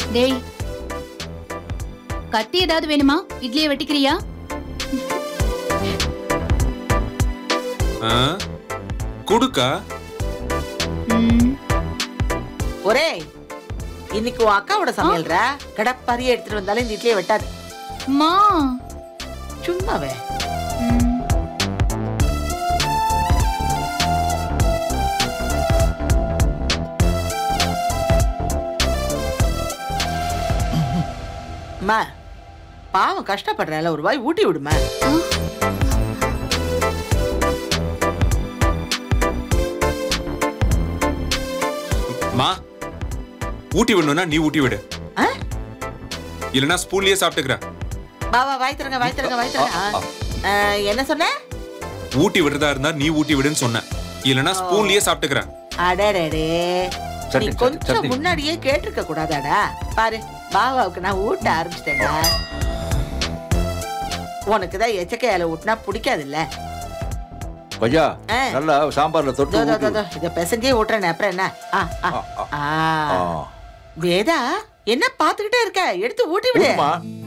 டேய் கத்தி ஏதாவது வேணுமா இட்லியை வெட்டிக்கிறியா ஆ? குடுக்கா ம், ஒரே இன்னைக்கு உன் அக்காவோட சமையல்ரா கடப்பாரியே எடுத்துட்டு வந்தாலும் இந்த இட்லியை வெட்டாது மா சும்மாவே ம், அம்மா பாவம் கஷ்டப்படுறால ஒரு வாய் ஊட்டி விடுமா ஆ, மா ஊட்டி விடணும்னா நீ ஊட்டி விடு ஆ? இல்லனா ஸ்பூன்லயே சாப்பிட்டுக்கிறேன் வா வா வாய் தரங்க வாய் தரங்க வாய் தரங்க ஆ. ஆ, என்ன சொன்ன ஊட்டி விடுறதா இருந்தா நீ ஊட்டி விடுன்னு சொன்னேன் இல்லனா ஸ்பூன்லயே சாப்பிட்டுக்கிறேன் அடடடே நீ சட்னி, கொஞ்சம் சட்னி. முன்னாடியே கேட்டிருக்க கூடாதாடா பாரு பாவாவுக்கு நான் ஊட்ட ஆரம்பிச்சிட்டேன்டா உனக்கு தான் எச்சக்கையால ஊட்டினா பிடிக்காதுல்ல கொய்யா ஆ. நல்லா சாம்பார்ல தொட்டு தோ, தோ, தோ, ஊட்டு. தோ, இத பெசஞ்சே ஊட்டுறேன் அப்புறம் என்ன ஆ, ஆ, ஆ, ஆ. ஆ. ஆ. வேதா என்ன பாத்துக்கிட்டே இருக்க எடுத்து ஊட்டி விடு ஊட்டுமா